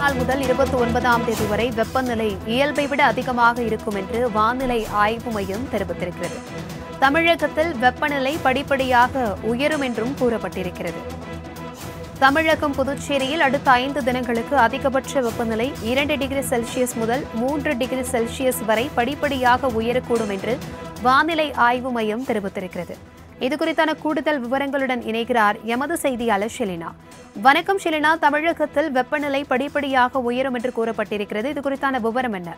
நாள் முதல் இருபத்தி ஒன்பதாம் தேதி வரை வெப்பநிலை இயல்பை விட அதிகமாக இருக்கும் என்று வானிலை ஆய்வு மையம் தெரிவித்திருக்கிறது தமிழகத்தில் வெப்பநிலை படிப்படியாக உயரும் என்றும் கூறப்பட்டிருக்கிறது தமிழகம் புதுச்சேரியில் அடுத்த ஐந்து தினங்களுக்கு அதிகபட்ச வெப்பநிலை இரண்டு டிகிரி செல்சியஸ் முதல் மூன்று டிகிரி செல்சியஸ் வரை படிப்படியாக உயரக்கூடும் என்று வானிலை ஆய்வு மையம் தெரிவித்திருக்கிறது இது குறித்தான கூடுதல் விவரங்களுடன் இணைகிறார் எமது செய்தியாளர் ஷெலினா வணக்கம் ஷெலினா தமிழகத்தில் வெப்பநிலை படிப்படியாக உயரும் என்று கூறப்பட்டிருக்கிறது இது குறித்தான விவரம் என்ன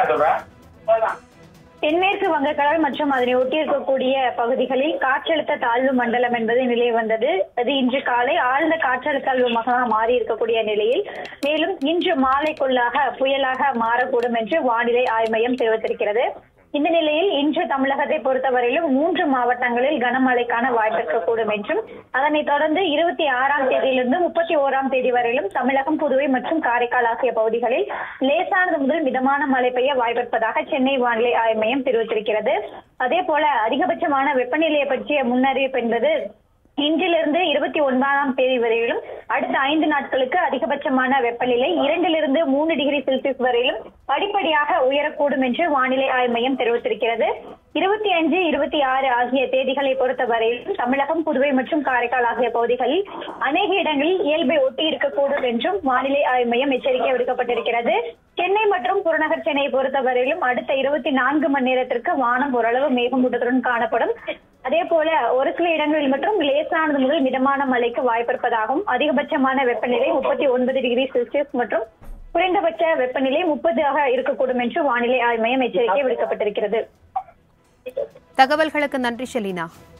தென்மேற்கு வங்கக்கடல் மற்றும் அதனை ஒட்டியிருக்கக்கூடிய பகுதிகளில் காற்றழுத்த தாழ்வு மண்டலம் என்பது நிலை வந்தது அது இன்று காலை ஆழ்ந்த காற்றழுத்த தாழ்வுமாக மாறி இருக்கக்கூடிய நிலையில் மேலும் இன்று மாலைக்குள்ளாக புயலாக மாறக்கூடும் என்று வானிலை ஆய்வு மையம் தெரிவித்திருக்கிறது இந்த நிலையில் இன்று தமிழகத்தை பொறுத்தவரையிலும் மூன்று மாவட்டங்களில் கனமழைக்கான வாய்ப்பு இருக்கக்கூடும் என்றும் அதனைத் தொடர்ந்து இருபத்தி ஆறாம் தேதியிலிருந்து முப்பத்தி ஓராம் தேதி வரையிலும் தமிழகம் புதுவை மற்றும் காரைக்கால் ஆகிய பகுதிகளில் லேசானது முதல் மிதமான மழை பெய்ய வாய்ப்பிருப்பதாக சென்னை வானிலை ஆய்வு மையம் தெரிவித்திருக்கிறது அதே போல அதிகபட்சமான வெப்பநிலையை பற்றிய முன்னறிவிப்பு என்பது இன்றிலிருந்து இருபத்தி ஒன்பதாம் தேதி வரையிலும் அடுத்த ஐந்து நாட்களுக்கு அதிகபட்சமான வெப்பநிலை இரண்டிலிருந்து மூணு டிகிரி செல்சியஸ் வரையிலும் படிப்படியாக உயரக்கூடும் என்று வானிலை ஆய்வு மையம் தெரிவித்திருக்கிறது இருபத்தி அஞ்சு இருபத்தி ஆறு ஆகிய தேதிகளை பொறுத்தவரையிலும் தமிழகம் புதுவை மற்றும் காரைக்கால் ஆகிய பகுதிகளில் அநேக இடங்களில் இயல்பை ஒட்டி இருக்கக்கூடும் என்றும் வானிலை ஆய்வு மையம் எச்சரிக்கை விடுக்கப்பட்டிருக்கிறது சென்னை மற்றும் புறநகர் சென்னையை பொறுத்தவரையிலும் அடுத்த இருபத்தி நான்கு மணி நேரத்திற்கு வானம் ஓரளவு மேகமூட்டத்துடன் காணப்படும் அதே போல ஒரு சில இடங்களில் மட்டும் லேசானது முதல் மிதமான மழைக்கு வாய்ப்பிருப்பதாகவும் அதிகபட்சமான வெப்பநிலை முப்பத்தி ஒன்பது டிகிரி செல்சியஸ் மற்றும் குறைந்தபட்ச வெப்பநிலை முப்பதாக இருக்கக்கூடும் என்று வானிலை ஆய்வு மையம் எச்சரிக்கை விடுக்கப்பட்டிருக்கிறது தகவல்களுக்கு நன்றி ஷெலினா